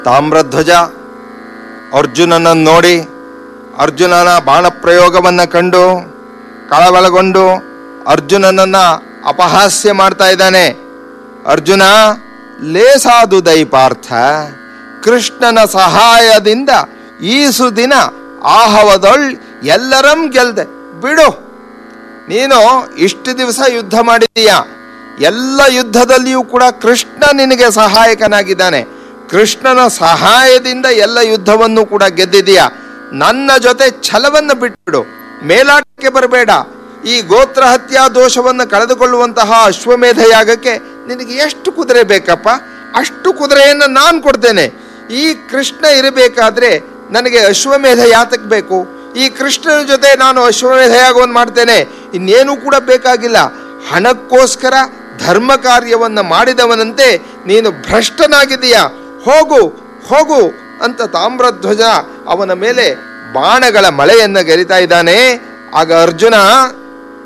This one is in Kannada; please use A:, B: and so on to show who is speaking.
A: ತಾಮ್ರಧ್ವಜ ಅರ್ಜುನನನ್ನು ನೋಡಿ ಅರ್ಜುನನ ಬಾಣ ಪ್ರಯೋಗವನ್ನು ಕಂಡು ಕಳವಳಗೊಂಡು ಅರ್ಜುನನನ್ನ ಅಪಹಾಸ್ಯ ಮಾಡ್ತಾ ಇದ್ದಾನೆ ಅರ್ಜುನ ಲೇಸಾದು ದೈಪಾರ್ಥ ಕೃಷ್ಣನ ಸಹಾಯದಿಂದ ಈ ಸುದಿನ ಆಹವದೊಳ್ ಎಲ್ಲರಂ ಗೆಲ್ದೆ ಬಿಡು ನೀನು ಇಷ್ಟು ದಿವಸ ಯುದ್ಧ ಮಾಡಿದೀಯ ಎಲ್ಲ ಯುದ್ಧದಲ್ಲಿಯೂ ಕೂಡ ಕೃಷ್ಣ ನಿನಗೆ ಸಹಾಯಕನಾಗಿದ್ದಾನೆ ಕೃಷ್ಣನ ಸಹಾಯದಿಂದ ಎಲ್ಲ ಯುದ್ಧವನ್ನು ಕೂಡ ಗೆದ್ದಿದೀಯ ನನ್ನ ಜೊತೆ ಛಲವನ್ನು ಬಿಟ್ಬಿಡು ಮೇಲಾಟಕ್ಕೆ ಬರಬೇಡ ಈ ಗೋತ್ರ ಹತ್ಯಾ ದೋಷವನ್ನು ಕಳೆದುಕೊಳ್ಳುವಂತಹ ಅಶ್ವಮೇಧ ಯಾಗಕ್ಕೆ ನಿನಗೆ ಎಷ್ಟು ಕುದುರೆ ಬೇಕಪ್ಪ ಅಷ್ಟು ಕುದುರೆಯನ್ನು ನಾನು ಕೊಡ್ತೇನೆ ಈ ಕೃಷ್ಣ ಇರಬೇಕಾದ್ರೆ ನನಗೆ ಅಶ್ವಮೇಧ ಯಾತಕ್ಕೆ ಬೇಕು ಈ ಕೃಷ್ಣನ ಜೊತೆ ನಾನು ಅಶ್ವಮೇಧ ಯಾಗವನ್ನು ಮಾಡ್ತೇನೆ ಇನ್ನೇನು ಕೂಡ ಬೇಕಾಗಿಲ್ಲ ಹಣಕ್ಕೋಸ್ಕರ ಧರ್ಮ ಕಾರ್ಯವನ್ನು ಮಾಡಿದವನಂತೆ ನೀನು ಭ್ರಷ್ಟನಾಗಿದೀಯ ಹೋಗು ಹೋಗು ಅಂತ ತಾಮ್ರಧ್ವಜ ಅವನ ಮೇಲೆ ಬಾಣಗಳ ಮಳೆಯನ್ನು ಗೆರಿತಾ ಇದ್ದಾನೆ ಆಗ ಅರ್ಜುನ